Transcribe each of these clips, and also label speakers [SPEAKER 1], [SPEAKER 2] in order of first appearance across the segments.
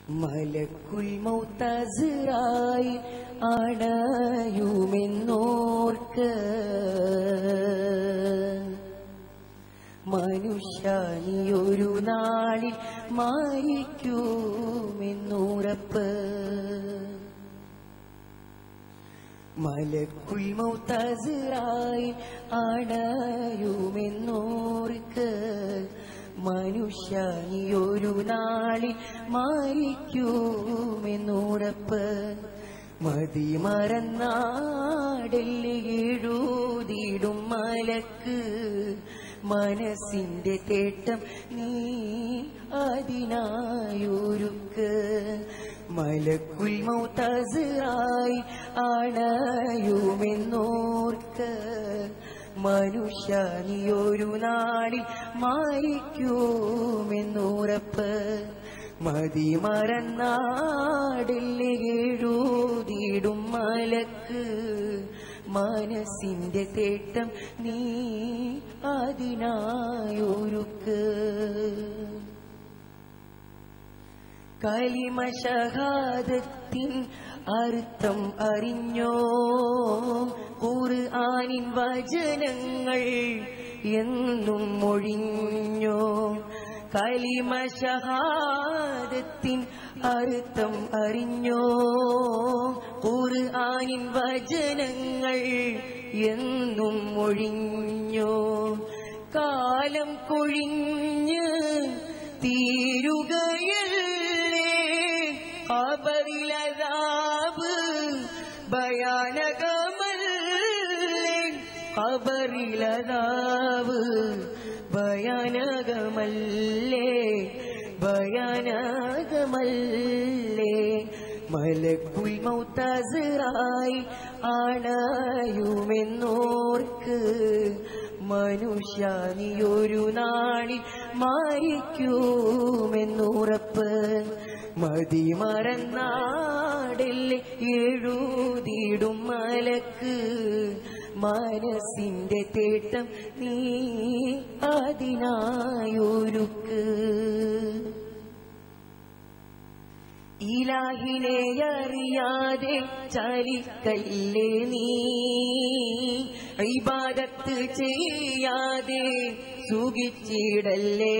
[SPEAKER 1] മലക്കുൽ മൗത്തസിറായി അടയുമെന്നോർക്ക് മനുഷ്യ നീയൊരു നാളിൽ മാരിക്കുമെന്നുറപ്പ് മലക്കുൽ മൗത്തസിറായി അടയുമെന്നോർക്ക് മനുഷ്യ നീയൊരു നാളിൽ മാരിക്കുമെന്നുറപ്പ് മതി മറന്നാടല്ലേ എഴുതിയിടും മലക്ക് മനസ്സിന്റെ തേട്ടം നീ അതിനായൊരുക്ക് മലക്കുൽ മൗത്തസിറായി അണയുമെന്നോർക്ക് മനുഷ്യ നീയൊരു നാളിൽ മായിക്കുമെന്നുറപ്പ് മതി മറന്നാടില്ലേ എഴുതിയിടും മലക്ക് മനസ്സിന്റെ തേട്ടം നീ അതിനായൊരുക്ക് കലിമഷഹാദത്തിൻ അർത്ഥം അറിഞ്ഞോ ഖുർആനിൻ വചനങ്ങൾ എന്നും മൊഴിഞ്ഞോ കലിമഷഹാദത്തിൻ അർത്ഥം അറിഞ്ഞോ ഖുർആനിൻ വചനങ്ങൾ എന്നും മൊഴിഞ്ഞോ കാലം കൊഴിഞ്ഞ് തീരുകയല്ലേ അപരിലതാവ് ഭയാനകമല്ലേ അപരിലതാവ് ഭയാനകമല്ലേ ഭയാനകമല്ലേ മലക്കുൽ മൗത്തസിറായി അണയുമെന്നോർക്ക് മനുഷ്യ നീയൊരു നാളിൽ മാരിക്കുമെന്നുറപ്പ് മതി മറന്നാടില്ലേ എഴുതിയിടും മലക്ക് മനസ്സിന്റെ തേട്ടം നീ അതിനായൊരുക്ക് ഇലാഹിനെ അറിയാതെ ചലിക്കല്ലേ നീ ഇബാദത്ത് ചെയ്യാതെ സുഖിച്ചിടല്ലേ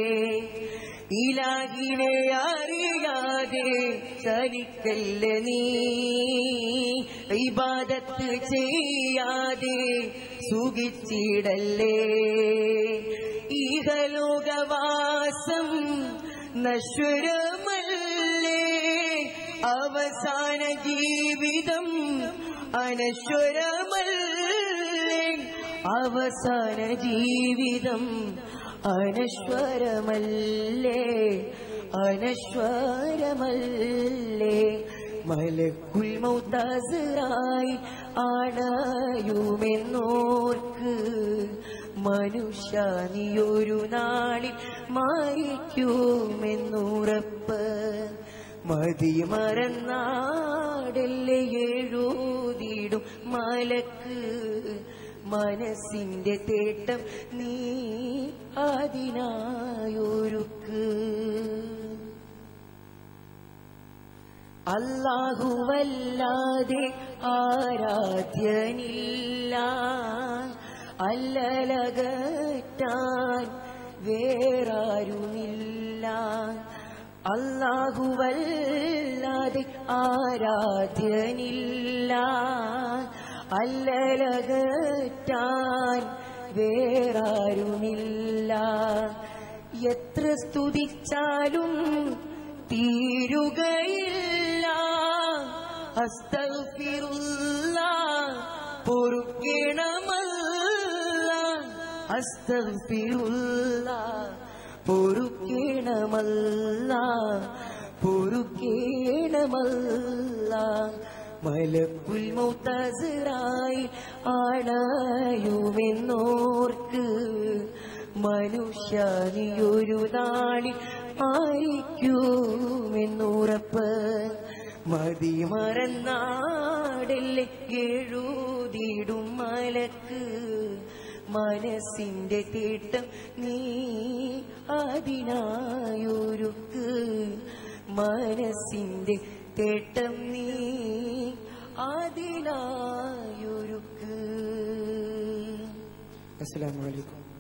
[SPEAKER 1] ഇലാഹിനെ അറിയാതെ ചലിക്കല്ല നീ ഇബാദത്ത് ചെയ്യാതെ സുഖിച്ചിടല്ലേ ഈഹലോകവാസം നശ്വരമല്ലേ അവസാന ജീവിതം അനശ്വരമല്ലേ അവസാന ജീവിതം അനശ്വരമല്ലേ അനശ്വരമല്ലേ മലക്കുൽ മൗത്തസിറായി അടയുമെന്നോർക്ക് മനുഷ്യ നീയൊരു നാളിൽ മായിക്കുമെന്നുറപ്പ് മതി മറന്നാടല്ലേ എഴുതിയിടും മലക്ക് മനസ്സിന്റെ തേട്ടം നീ അതിനായൊരുക്ക് അല്ലാഹുവല്ലാതെ ആരാധ്യനില്ല അല്ലലകറ്റാൻ വേറാരുമില്ല അല്ലാഹുവല്ലാതെ ആരാധ്യനില്ല അല്ലലകറ്റാൻ വേറാരുമില്ല എത്ര സ്തുതിച്ചാലും തീരുകയില്ല അസ്തഗ്ഫിറുല്ല പൊറുക്കണമല്ല അസ്തഗ്ഫിറുല്ല പൊറുക്കണമല്ല പൊറുക്കണമല്ല മലക്കുൽ മൗത്തസിറായി അണയുമെന്നോർക്ക് മനുഷ്യ നീയൊരു നാളിൽ ആയിരിക്കുമെന്നുറപ്പ് മതി മറന്നാടല്ലേ എഴുതിയിടും മലക്ക് മനസ്സിന്റെ തീട്ടം നീ അതിനായൊരുക്ക് മനസ്സിന്റെ തേട്ടം നീ അതിനായൊരുക്ക് അസ്സലാമു അലൈക്കും